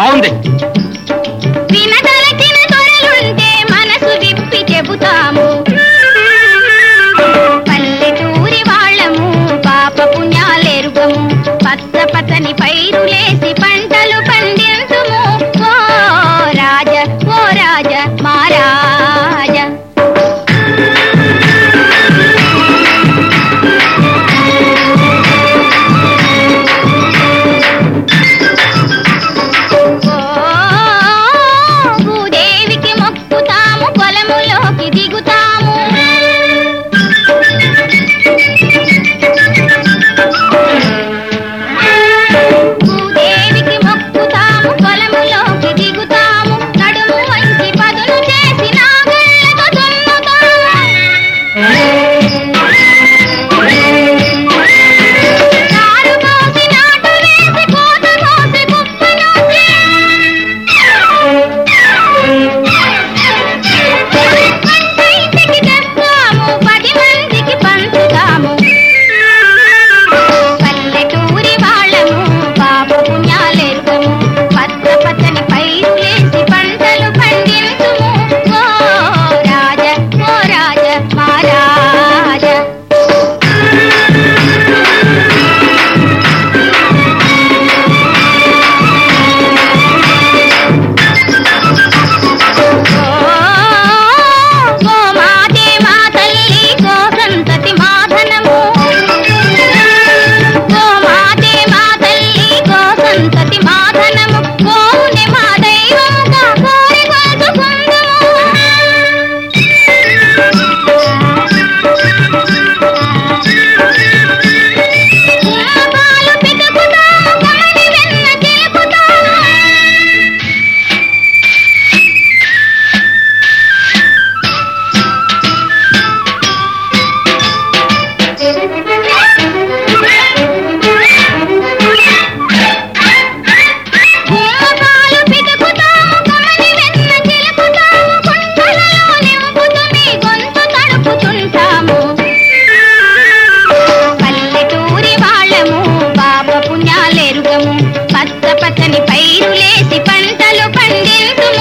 బాగుంది వినదలచిన దొరలుంటే మనసు విప్పి చెబుతాము పల్లెటూరి వాళ్ళము పాప పుణ్యాలెరుగము పచ్చ పచ్చని పైరులేసి పంటలు పండించుము ఓ రాజ ఓ రాజ మా రాజ ఓ భూదేవికి మొక్కుతాము పొలములోకి దిగుతాము భూదేవికి మొక్కుతాము పొలములోకి దిగుతాము నడుము వంచి పదును చేసి నాగళ్ళతో దున్నుతాము నారు పోసి నాటు వేసి కోత కోసి కుప్పలోకి పంట ఇంటికి తెస్తాము పది మందికి పంచుతాము పల్లెటూరి వాళ్ళము పాప పుణ్యాలెరుగము పచ్చ పచ్చని పైరులేసి పంటలు పండించుము ఓ రాజ ఓ రాజ మా రాజ ఓ మాతే మా తల్లి గోసంతతి మాధనము ఓ మాతే మా తల్లి గోసంతతి మాధనము గోవుని మా దైవముగా కోరి కొలుచుకుందుము పాలు పితుకుతాము కమలి వెన్న చిలుకుతాము గుమ్మపాలు పితుకుతాము కమలి వెన్న చిలుకుతాము కుండలలో నింపుతూ మీ గొంతు తడుపుతుంటాము పల్లెటూరి వాళ్ళము పాప పుణ్యాలెరుగము పచ్చ పచ్చని పైరులేసి పంటలు పండించుము